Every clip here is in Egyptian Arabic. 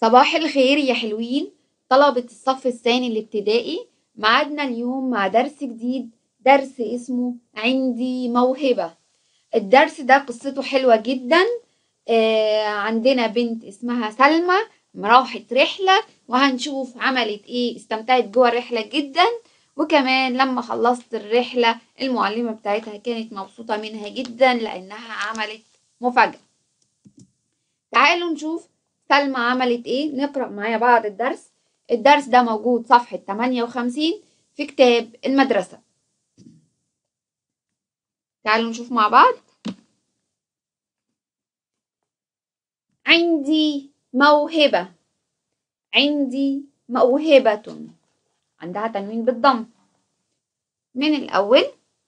صباح الخير يا حلوين طلبة الصف الثاني الابتدائي معادنا اليوم مع درس جديد درس اسمه عندي موهبة الدرس ده قصته حلوة جدا آه عندنا بنت اسمها سلمى راحت رحلة وهنشوف عملت ايه استمتعت جوه الرحلة جدا وكمان لما خلصت الرحلة المعلمة بتاعتها كانت مبسوطة منها جدا لأنها عملت مفاجأة تعالوا نشوف سلمى عملت ايه نقرأ معايا بعض الدرس الدرس ده موجود صفحة 58 في كتاب المدرسة تعالوا نشوف مع بعض عندي موهبة عندي موهبة عندها تنوين بالضم من الأول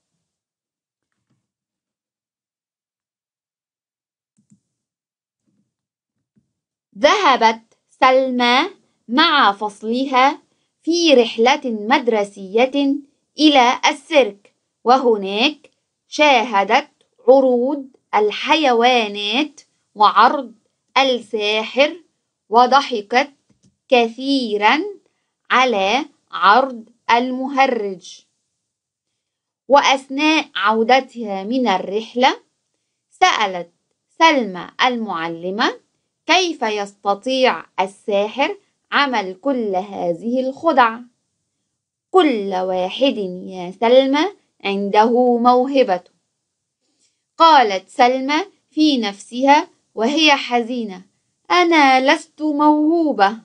ذهبت سلمى مع فصلها في رحلة مدرسية إلى السيرك وهناك شاهدت عروض الحيوانات وعرض الساحر وضحكت كثيرا على عرض المهرج وأثناء عودتها من الرحلة سألت سلمى المعلمة كيف يستطيع الساحر عمل كل هذه الخدع كل واحد يا سلمى عنده موهبة قالت سلمى في نفسها وهي حزينة أنا لست موهوبة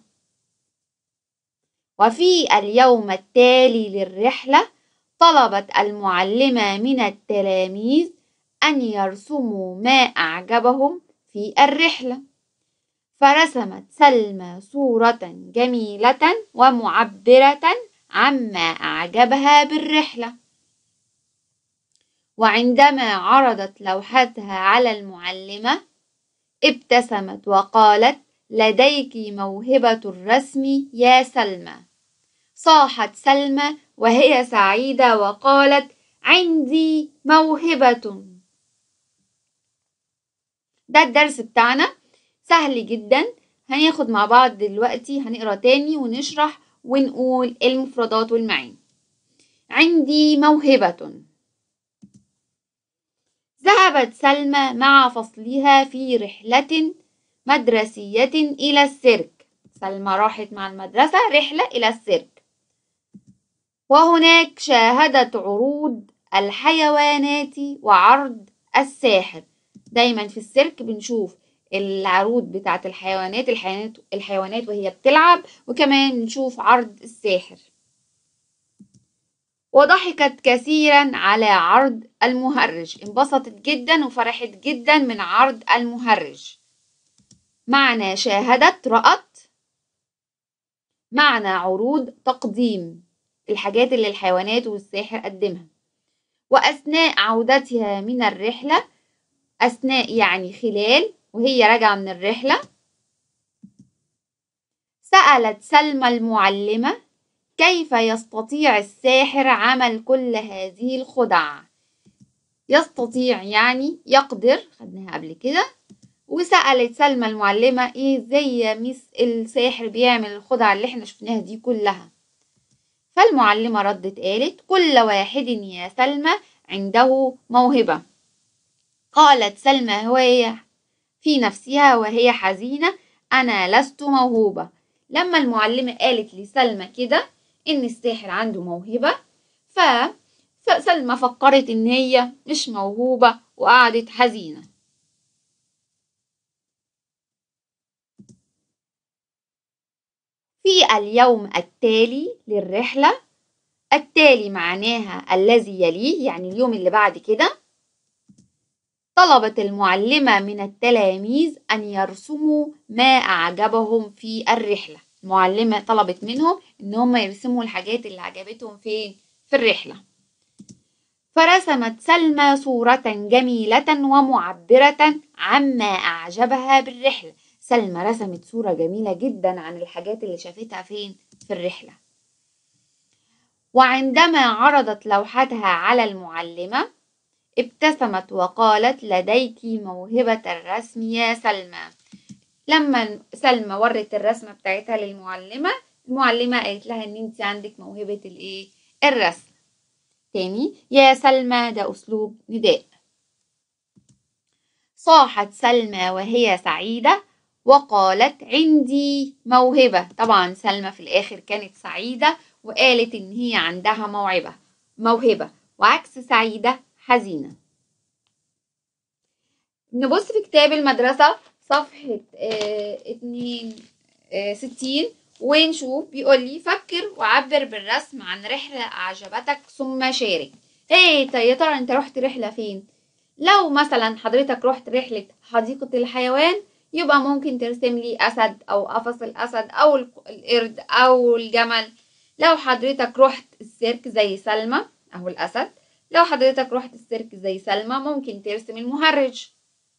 وفي اليوم التالي للرحلة طلبت المعلمة من التلاميذ أن يرسموا ما أعجبهم في الرحلة فرسمت سلمى صورة جميلة ومعبرة عما أعجبها بالرحلة وعندما عرضت لوحتها على المعلمة ابتسمت وقالت لديك موهبة الرسم يا سلمى صاحت سلمى وهي سعيدة وقالت عندي موهبة ده الدرس بتاعنا سهل جدا هناخد مع بعض دلوقتي هنقرا تاني ونشرح ونقول المفردات والمعاني عندي موهبة ذهبت سلمى مع فصلها في رحلة مدرسية إلى السيرك سلمى راحت مع المدرسة رحلة إلى السيرك وهناك شاهدت عروض الحيوانات وعرض الساحر دايما في السيرك بنشوف العروض بتاعت الحيوانات الحيوانات الحيوانات وهي بتلعب وكمان نشوف عرض الساحر وضحكت كثيرا على عرض المهرج انبسطت جدا وفرحت جدا من عرض المهرج معنى شاهدت رأت معنى عروض تقديم الحاجات اللي الحيوانات والساحر قدمها وأثناء عودتها من الرحلة أثناء يعني خلال وهي راجعة من الرحلة سألت سلمى المعلمة كيف يستطيع الساحر عمل كل هذه الخدع يستطيع يعني يقدر خدناها قبل كده وسألت سلمى المعلمة ايه ازاي يا ميس الساحر بيعمل الخدع اللي احنا شفناها دي كلها فالمعلمة ردت قالت كل واحد يا سلمى عنده موهبة قالت سلمى وهي في نفسها وهي حزينة أنا لست موهوبة لما المعلمة قالت لسلمى كده إن الساحر عنده موهبة ف... فسلمى فكرت إن هي مش موهوبة وقعدت حزينة في اليوم التالي للرحلة التالي معناها الذي يليه يعني اليوم اللي بعد كده طلبت المعلمة من التلاميذ أن يرسموا ما أعجبهم في الرحلة المعلمة طلبت منهم إن هم يرسموا الحاجات اللي عجبتهم فين في الرحلة فرسمت سلمى صورة جميلة ومعبرة عما أعجبها بالرحلة سلمى رسمت صورة جميلة جدا عن الحاجات اللي شافتها فين في الرحلة وعندما عرضت لوحتها على المعلمة ابتسمت وقالت لديك موهبة الرسم يا سلمى لما سلمى ورت الرسمة بتاعتها للمعلمة المعلمة قالت لها ان انت عندك موهبة الايه الرسم تاني يا سلمى ده اسلوب نداء صاحت سلمى وهي سعيدة وقالت عندي موهبة طبعا سلمى في الآخر كانت سعيدة وقالت إن هي عندها موعبة موهبة وعكس سعيدة حزينة نبص في كتاب المدرسة صفحة اه اتنين اه ستين ونشوف بيقول لي فكر وعبر بالرسم عن رحلة أعجبتك ثم شارك ايه يا ترى انت رحت رحلة فين لو مثلا حضرتك رحت رحلة حديقة الحيوان يبقى ممكن ترسم لي أسد أو قفص الأسد أو القرد أو الجمل لو حضرتك رحت السيرك زي سلمى أو الأسد لو حضرتك رحت السيرك زي سلمى ممكن ترسم المهرج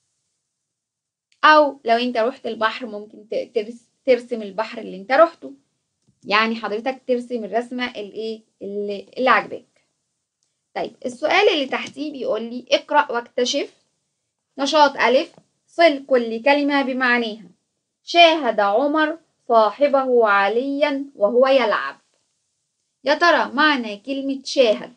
أو لو أنت رحت البحر ممكن ترسم البحر اللي أنت رحته يعني حضرتك ترسم الرسمة الإيه اللي, اللي عجبك طيب السؤال اللي تحتيه بيقول لي اقرأ واكتشف نشاط ألف صل كل كلمة بمعناها شاهد عمر صاحبه عليا وهو يلعب يا ترى معنى كلمة شاهد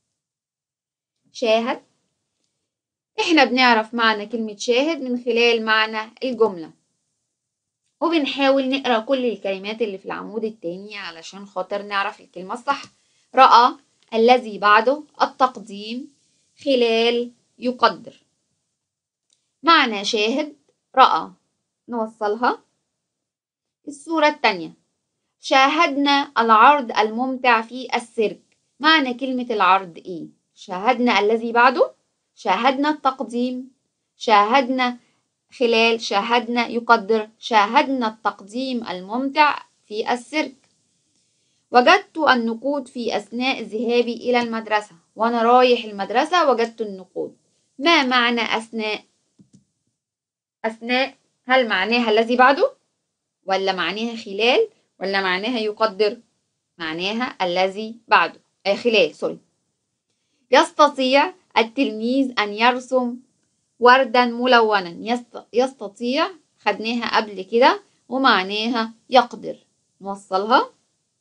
شاهد احنا بنعرف معنى كلمة شاهد من خلال معنى الجملة وبنحاول نقرأ كل الكلمات اللي في العمود التاني علشان خاطر نعرف الكلمة الصح رأى الذي بعده التقديم خلال يقدر معنى شاهد رأى نوصلها الصورة التانية شاهدنا العرض الممتع في السيرك معنى كلمة العرض ايه شاهدنا الذي بعده شاهدنا التقديم شاهدنا خلال شاهدنا يقدر شاهدنا التقديم الممتع في السيرك وجدت النقود في أثناء ذهابي إلى المدرسة وأنا رايح المدرسة وجدت النقود ما معنى أثناء أثناء هل معناها الذي بعده ولا معناها خلال ولا معناها يقدر معناها الذي بعده أي خلال سوري يستطيع التلميذ أن يرسم وردا ملونا يستطيع خدناها قبل كده ومعناها يقدر نوصلها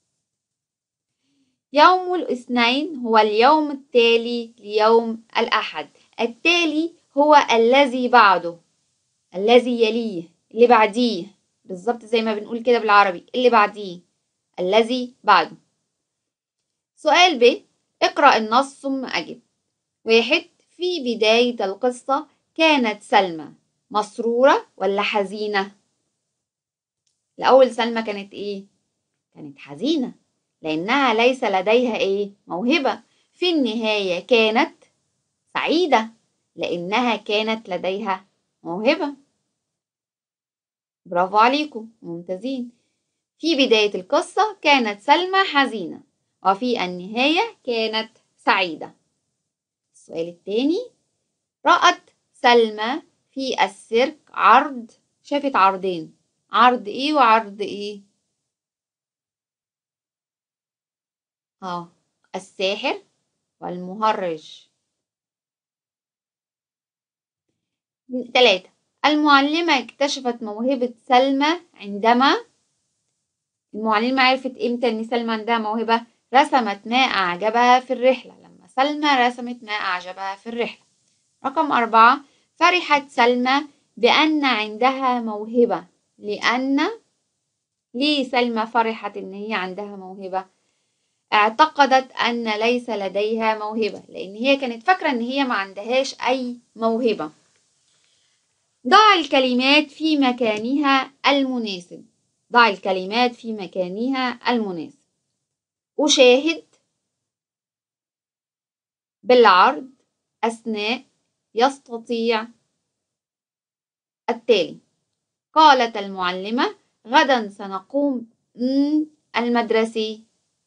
يوم الاثنين هو اليوم التالي ليوم الأحد التالي هو الذي بعده الذي يليه اللي بعديه بالظبط زي ما بنقول كده بالعربي اللي بعديه الذي بعده سؤال ب اقرأ النص ثم أجب واحد في بداية القصة كانت سلمى مسرورة ولا حزينة الأول سلمى كانت إيه كانت حزينة لأنها ليس لديها إيه موهبة في النهاية كانت سعيدة لأنها كانت لديها موهبة برافو عليكم ممتازين في بداية القصة كانت سلمى حزينة وفي النهاية كانت سعيدة السؤال الثاني رأت سلمى في السيرك عرض شافت عرضين عرض ايه وعرض ايه اه الساحر والمهرج ثلاثة المعلمة اكتشفت موهبة سلمى عندما المعلمة عرفت امتى ان سلمى عندها موهبة رسمت ما أعجبها في الرحلة لما سلمى رسمت ما أعجبها في الرحلة رقم أربعة فرحت سلمى بأن عندها موهبة لأن ليه سلمى فرحت إن هي عندها موهبة اعتقدت أن ليس لديها موهبة لأن هي كانت فاكرة إن هي ما عندهاش أي موهبة ضع الكلمات في مكانها المناسب ضع الكلمات في مكانها المناسب أشاهد بالعرض أثناء يستطيع التالي قالت المعلمة غدا سنقوم المدرسي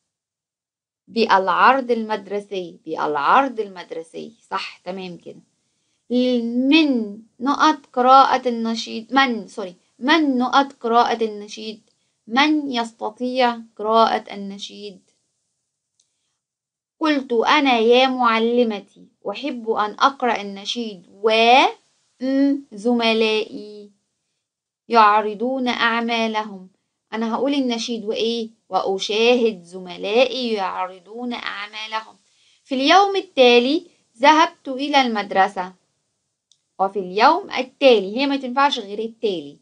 بالعرض المدرسي بالعرض المدرسي صح تمام كده من نقط قراءة النشيد من سوري من نقط قراءة النشيد من يستطيع قراءة النشيد قلت أنا يا معلمتي أحب أن أقرأ النشيد و زملائي يعرضون أعمالهم أنا هقول النشيد وإيه وأشاهد زملائي يعرضون أعمالهم في اليوم التالي ذهبت إلى المدرسة وفي اليوم التالي هي ما تنفعش غير التالي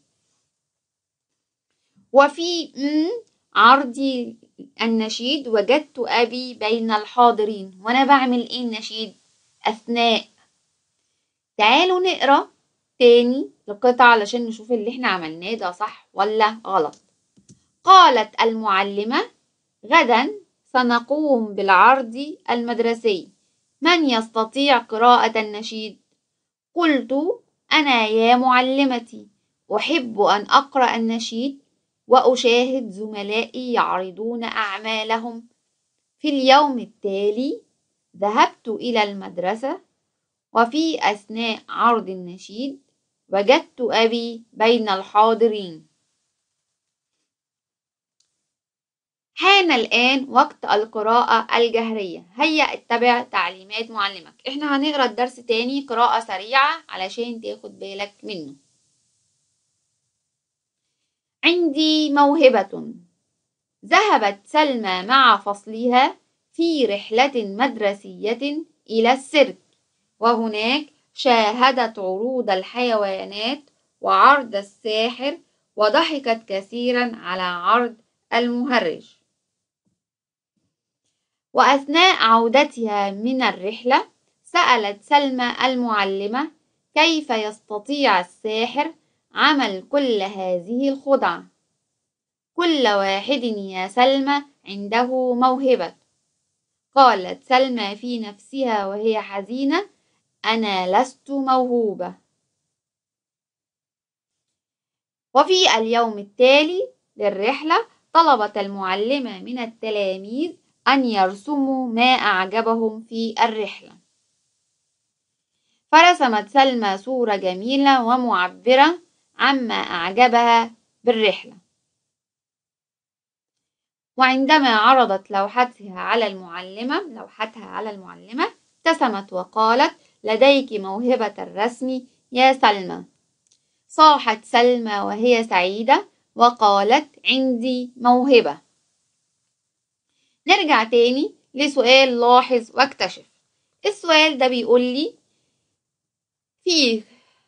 وفي عرضي النشيد وجدت أبي بين الحاضرين وأنا بعمل إيه النشيد أثناء تعالوا نقرأ تاني القطعة علشان نشوف اللي احنا عملناه ده صح ولا غلط قالت المعلمة غدا سنقوم بالعرض المدرسي من يستطيع قراءة النشيد قلت أنا يا معلمتي أحب أن أقرأ النشيد وأشاهد زملائي يعرضون أعمالهم في اليوم التالي ذهبت إلى المدرسة وفي أثناء عرض النشيد وجدت أبي بين الحاضرين حان الآن وقت القراءة الجهرية هيا اتبع تعليمات معلمك احنا هنقرأ الدرس تاني قراءة سريعة علشان تاخد بالك منه عندي موهبة ذهبت سلمى مع فصلها في رحلة مدرسية إلى السيرك وهناك شاهدت عروض الحيوانات وعرض الساحر وضحكت كثيرا على عرض المهرج وأثناء عودتها من الرحلة سألت سلمى المعلمة كيف يستطيع الساحر عمل كل هذه الخدع كل واحد يا سلمى عنده موهبة قالت سلمى في نفسها وهي حزينة أنا لست موهوبة وفي اليوم التالي للرحلة طلبت المعلمة من التلاميذ أن يرسموا ما أعجبهم في الرحلة فرسمت سلمى صورة جميلة ومعبرة عما أعجبها بالرحلة وعندما عرضت لوحتها على المعلمة لوحتها على المعلمة ابتسمت وقالت لديك موهبة الرسم يا سلمى صاحت سلمى وهي سعيدة وقالت عندي موهبة نرجع تاني لسؤال لاحظ واكتشف السؤال ده بيقول لي فيه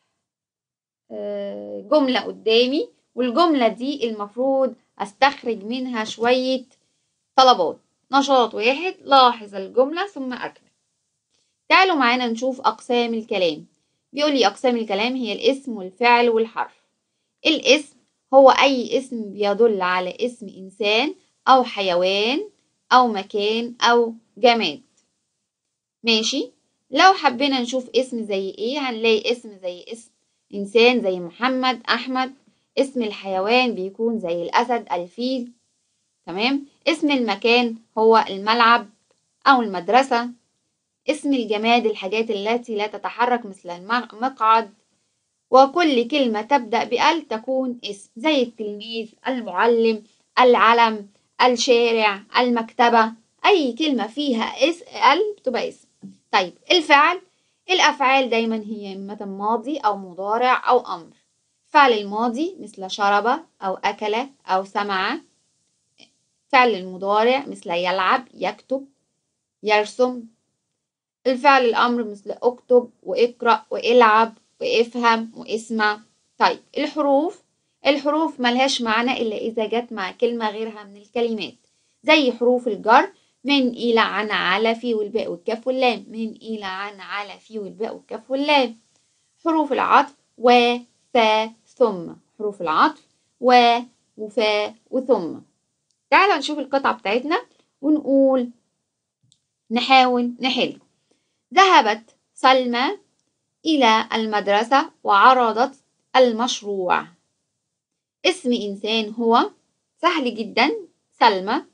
جملة قدامي والجملة دي المفروض استخرج منها شوية طلبات نشاط واحد لاحظ الجملة ثم أكمل تعالوا معانا نشوف أقسام الكلام بيقول لي أقسام الكلام هي الاسم والفعل والحرف الاسم هو أي اسم بيدل على اسم إنسان أو حيوان أو مكان أو جماد ماشي لو حبينا نشوف اسم زي ايه هنلاقي اسم زي اسم إنسان زي محمد أحمد اسم الحيوان بيكون زي الأسد الفيل تمام اسم المكان هو الملعب أو المدرسة اسم الجماد الحاجات التي لا تتحرك مثل المقعد وكل كلمة تبدأ بأل تكون اسم زي التلميذ المعلم العلم الشارع المكتبة أي كلمة فيها اس ال بتبقى اسم طيب الفعل الأفعال دايما هي إما ماضي أو مضارع أو أمر فعل الماضي مثل شرب أو أكل أو سمع فعل المضارع مثل يلعب يكتب يرسم الفعل الأمر مثل اكتب واقرأ والعب وافهم واسمع طيب الحروف الحروف ملهاش معنى إلا إذا جت مع كلمة غيرها من الكلمات زي حروف الجر من إلى عن على في والباء والكاف واللام من إلى عن على في والباء والكاف واللام حروف العطف و فا ثم حروف العطف و وفا وثم تعالوا نشوف القطعة بتاعتنا ونقول نحاول نحل ذهبت سلمى إلى المدرسة وعرضت المشروع اسم إنسان هو سهل جدا سلمى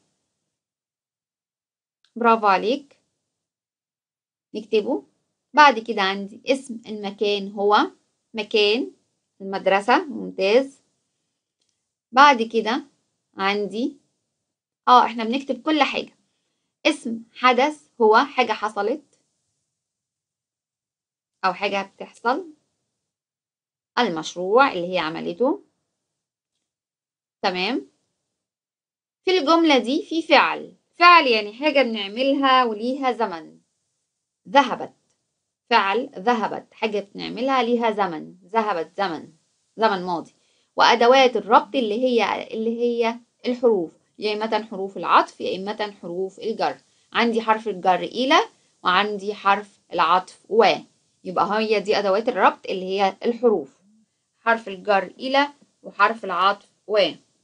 برافو عليك نكتبه بعد كده عندي اسم المكان هو مكان المدرسة ممتاز بعد كده عندي اه احنا بنكتب كل حاجة اسم حدث هو حاجة حصلت أو حاجة بتحصل المشروع اللي هي عملته تمام في الجملة دي في فعل فعل يعني حاجة بنعملها وليها زمن ذهبت فعل ذهبت حاجة بنعملها ليها زمن ذهبت زمن زمن ماضي وأدوات الربط اللي هي اللي هي الحروف يا إما حروف العطف يا إما حروف الجر عندي حرف الجر إلى وعندي حرف العطف و يبقى هي دي أدوات الربط اللي هي الحروف حرف الجر إلى وحرف العطف و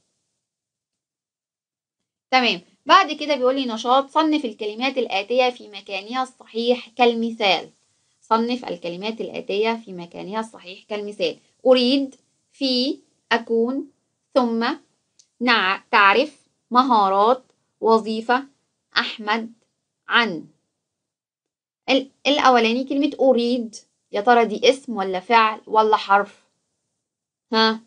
تمام بعد كده بيقول لي نشاط صنف الكلمات الآتية في مكانها الصحيح كالمثال صنف الكلمات الآتية في مكانها الصحيح كالمثال أريد في أكون ثم نع تعرف مهارات وظيفة أحمد عن الأولاني كلمة أريد يا ترى دي اسم ولا فعل ولا حرف ها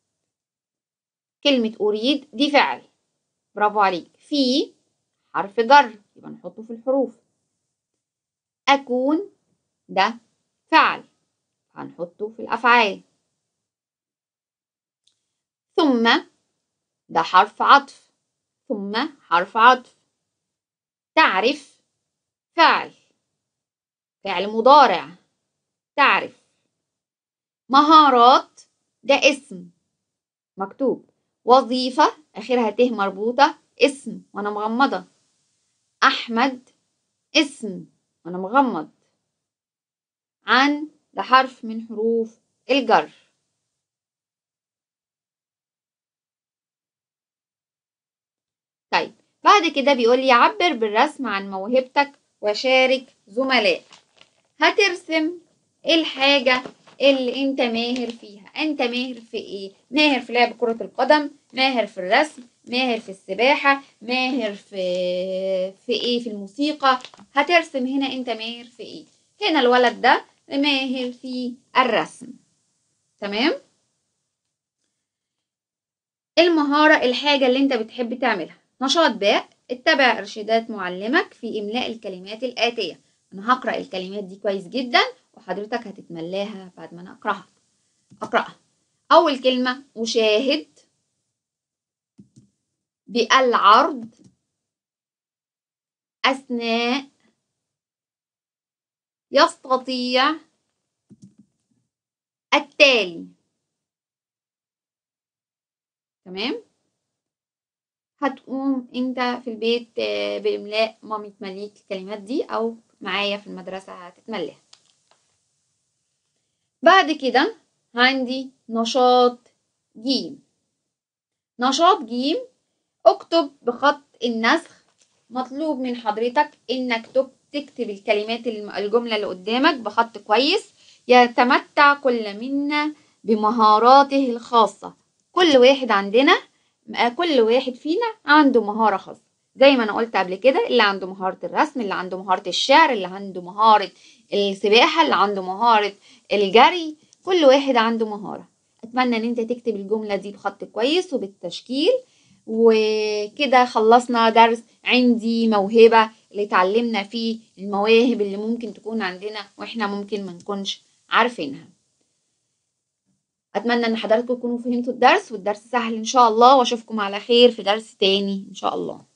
كلمة أريد دي فعل برافو عليك في حرف جر يبقى نحطه في الحروف أكون ده فعل هنحطه في الأفعال ثم ده حرف عطف ثم حرف عطف تعرف فعل فعل مضارع تعرف مهارات ده اسم مكتوب وظيفة آخرها ت مربوطة اسم وأنا مغمضة أحمد اسم وأنا مغمض عن ده حرف من حروف الجر طيب بعد كده بيقول لي عبر بالرسم عن موهبتك وشارك زملاء هترسم الحاجة اللي انت ماهر فيها انت ماهر في ايه ماهر في لعب كرة القدم ماهر في الرسم ماهر في السباحة ماهر في في ايه في الموسيقى هترسم هنا انت ماهر في ايه هنا الولد ده ماهر في الرسم تمام المهارة الحاجة اللي انت بتحب تعملها نشاط باء اتبع ارشادات معلمك في املاء الكلمات الاتية انا هقرأ الكلمات دي كويس جدا وحضرتك هتتملاها بعد ما انا اقراها اقراها اول كلمة اشاهد بالعرض اثناء يستطيع التالي تمام هتقوم انت في البيت باملاء مامي تمليك الكلمات دي او معايا في المدرسة هتتملاها بعد كده عندي نشاط جيم نشاط جيم اكتب بخط النسخ مطلوب من حضرتك انك تكتب الكلمات الجملة اللي قدامك بخط كويس يتمتع كل منا بمهاراته الخاصة كل واحد عندنا كل واحد فينا عنده مهارة خاصة زي ما انا قلت قبل كده اللي عنده مهارة الرسم اللي عنده مهارة الشعر اللي عنده مهارة السباحة اللي عنده مهارة الجري كل واحد عنده مهارة اتمنى ان انت تكتب الجملة دي بخط كويس وبالتشكيل وكده خلصنا درس عندي موهبة اللي اتعلمنا فيه المواهب اللي ممكن تكون عندنا واحنا ممكن ما نكونش عارفينها اتمنى ان حضراتكم تكونوا فهمتوا الدرس والدرس سهل ان شاء الله واشوفكم على خير في درس تاني ان شاء الله